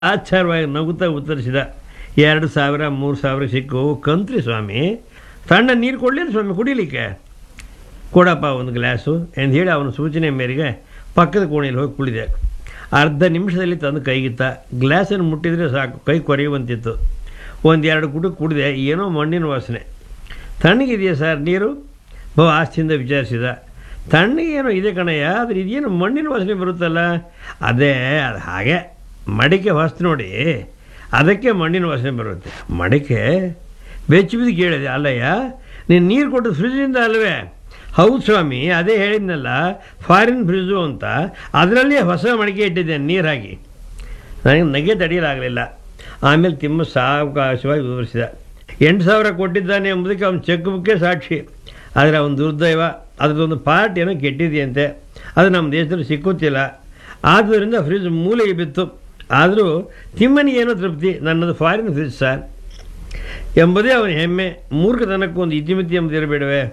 ಆಚಾರವಾಗಿ ನಗುತ್ತಾ ಉತ್ತರಿಸಿದ ಎರಡು ಸಾವಿರ ಮೂರು ಸಾವಿರ ಸಿಕ್ಕು ಕಂತ್ರಿ ಸ್ವಾಮಿ ತಣ್ಣ ನೀರು ಕೊಡಲಿಲ್ಲ ಸ್ವಾಮಿ ಕುಡಿಲಿಕ್ಕೆ ಕೊಡಪ್ಪ ಒಂದು ಗ್ಲಾಸು ಎಂದು ಹೇಳಿ ಅವನ ಸೂಚನೆ ಮೇರೆಗೆ ಪಕ್ಕದ ಕೋಣೆಯಲ್ಲಿ ಹೋಗಿ ಕುಳಿದೆ ಅರ್ಧ ನಿಮಿಷದಲ್ಲಿ ತಂದು ಕೈಗಿತ್ತ ಗ್ಲಾಸನ್ನು ಮುಟ್ಟಿದರೆ ಸಾಕು ಕೈ ಕೊರೆಯುವಂತಿತ್ತು ಒಂದು ಎರಡು ಕುಟುಕು ಕುಡಿದೆ ಏನೋ ಮಣ್ಣಿನ ವಾಸನೆ ತಣ್ಣಗಿದೆಯಾ ಸರ್ ನೀರು ಬಹು ಆಸ್ತಿಯಿಂದ ವಿಚಾರಿಸಿದ ತಣ್ಣಗೆ ಏನೋ ಇದೆ ಕಣಯ್ಯ ಆದರೆ ಇದೇನು ಮಣ್ಣಿನ ವಾಸನೆ ಬರುತ್ತಲ್ಲ ಅದೇ ಅದು ಹಾಗೆ ಮಡಿಕೆ ಹೊಸ್ತು ನೋಡಿ ಅದಕ್ಕೆ ಮಣ್ಣಿನ ವಾಸನೆ ಬರುತ್ತೆ ಮಡಿಕೆ ಬೆಚ್ಚಿ ಬಿದ್ದು ಕೇಳಿದೆ ಅಲ್ಲಯ್ಯ ನೀನು ನೀರು ಕೊಟ್ಟು ಫ್ರಿಜ್ಜಿಂದ ಅಲ್ವೇ ಹೌದು ಸ್ವಾಮಿ ಅದೇ ಹೇಳಿದ್ನಲ್ಲ ಫಾರಿನ್ ಫ್ರಿಜ್ಜು ಅಂತ ಅದರಲ್ಲಿ ಹೊಸ ಮಡಿಕೆ ಇಟ್ಟಿದ್ದೇನೆ ನೀರು ಹಾಕಿ ನನಗೆ ನಗೆ ತಡೆಯಲಾಗಲಿಲ್ಲ ಆಮೇಲೆ ತಿಮ್ಮ ಸಾವಕಾಶವಾಗಿ ವಿವರಿಸಿದ ಎಂಟು ಸಾವಿರ ಕೊಟ್ಟಿದ್ದಾನೆ ಎಂಬುದಕ್ಕೆ ಅವನ ಚೆಕ್ ಬುಕ್ಕೇ ಸಾಕ್ಷಿ ಆದರೆ ಅವನ ದುರ್ದೈವ ಅದರದೊಂದು ಪಾರ್ಟ್ ಏನೋ ಕೆಟ್ಟಿದೆಯಂತೆ ಅದು ನಮ್ಮ ದೇಶದಲ್ಲಿ ಸಿಕ್ಕುತ್ತಿಲ್ಲ ಆದ್ದರಿಂದ ಫ್ರಿಜ್ ಮೂಲೆಗೆ ಬಿತ್ತು ಆದರೂ ತಿಮ್ಮನಿಗೇನೋ ತೃಪ್ತಿ ನನ್ನದು ಫಾರಿನ್ ಫ್ರಿಜ್ ಸರ್ ಎಂಬುದೇ ಅವನ ಹೆಮ್ಮೆ ಮೂರ್ಖತನಕ್ಕೂ ಒಂದು ಇತಿಮಿತಿ ಎಂಬುದಿರಬೇಡವೇ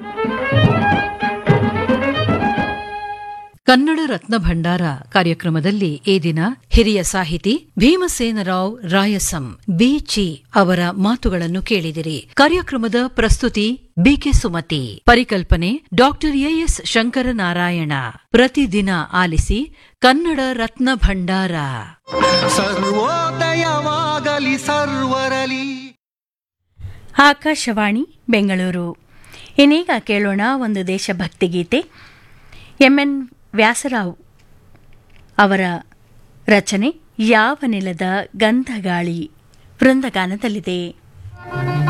ಕನ್ನಡ ರತ್ನ ಭಂಡಾರ ಕಾರ್ಯಕ್ರಮದಲ್ಲಿ ಈ ದಿನ ಹಿರಿಯ ಸಾಹಿತಿ ಭೀಮಸೇನರಾವ್ ರಾಯಸಂ ಬಿಚಿ ಅವರ ಮಾತುಗಳನ್ನು ಕೇಳಿದಿರಿ ಕಾರ್ಯಕ್ರಮದ ಪ್ರಸ್ತುತಿ ಬಿಕೆ ಸುಮತಿ ಪರಿಕಲ್ಪನೆ ಡಾಕ್ಟರ್ ಎಎಸ್ ಶಂಕರನಾರಾಯಣ ಪ್ರತಿದಿನ ಆಲಿಸಿ ಕನ್ನಡ ರತ್ನ ಭಂಡಾರ ಸರ್ವೋದಯವಾಗಲಿ ಸರ್ವರಲಿ ಆಕಾಶವಾಣಿ ಬೆಂಗಳೂರು ಇನ್ನೀಗ ಕೇಳೋಣ ಒಂದು ದೇಶಭಕ್ತಿ ಗೀತೆ ಎಂ ಎನ್ ವ್ಯಾಸರಾವ್ ಅವರ ರಚನೆ ಯಾವ ನೆಲದ ಗಂಧಗಾಳಿ ವೃಂದಗಾನದಲ್ಲಿದೆ